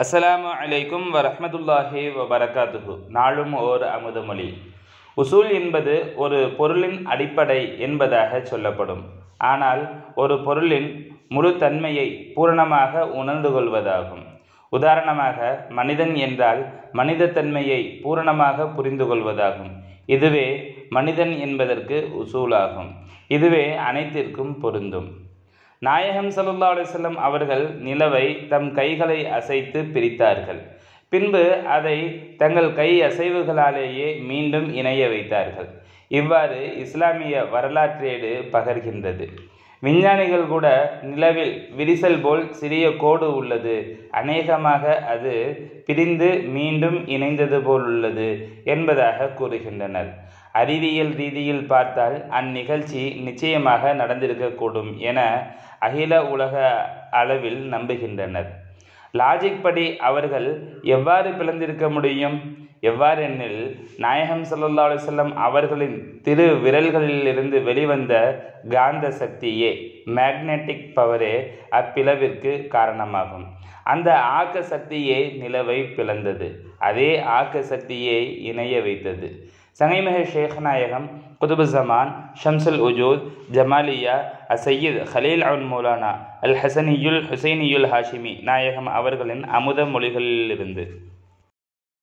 அஸ்ஸலாமு அலைக்கும் வரஹ்மத்துல்லாஹி வபரகாத்துஹு நாளும் ஓர் அமுதமொழி உசூல் என்பது ஒரு பொருளின் அடிப்படை என்பதாக சொல்லப்படும் ஆனால் ஒரு பொருளின் முழு தன்மையை பூரணமாக உணர்ந்து கொள்வதாகும் உதாரணமாக மனிதன் என்றால் மனித தன்மையை பூரணமாக புரிந்து கொள்வதாகும் இதுவே மனிதன் என்பதற்கு உசூலாகும் இதுவே அனைத்திற்கும் பொருந்தும் நாயகம் சல்லா அலுவலம் அவர்கள் நிலவை தம் கைகளை அசைத்து பிரித்தார்கள் பின்பு அதை தங்கள் கை அசைவுகளாலேயே மீண்டும் இணைய வைத்தார்கள் இவ்வாறு இஸ்லாமிய வரலாற்றேடு பகர்கின்றது விஞ்ஞானிகள் கூட நிலவில் விரிசல் போல் சிறிய கோடு உள்ளது அநேகமாக அது பிரிந்து மீண்டும் இணைந்தது போல் உள்ளது என்பதாக கூறுகின்றனர் அறிவியல் ரீதியில் பார்த்தால் அந்நிகழ்ச்சி நிச்சயமாக நடந்திருக்கக்கூடும் என அகில உலக அளவில் நம்புகின்றனர் லாஜிக் படி அவர்கள் எவ்வாறு பிளந்திருக்க முடியும் எவ்வாறெனில் நாயகம் சல்லா அலுவலம் அவர்களின் திரு விரல்களிலிருந்து வெளிவந்த காந்த சக்தியே மேக்னெட்டிக் பவரே அப்பிளவிற்கு காரணமாகும் அந்த ஆக்க சக்தியே நிலவை பிளந்தது அதே ஆக்க சக்தியை இணைய வைத்தது சங்கைமிக ஷேக் நாயகம் குதுபு ஜமான் ஷம்சுல் உஜூத் ஜமாலியா அசையீத் ஹலீல் அவுன் மௌலானா அல் ஹசனியுல் ஹுசைனியுல் ஹாஷிமி நாயகம் அவர்களின் அமுத மொழிகளிலிருந்து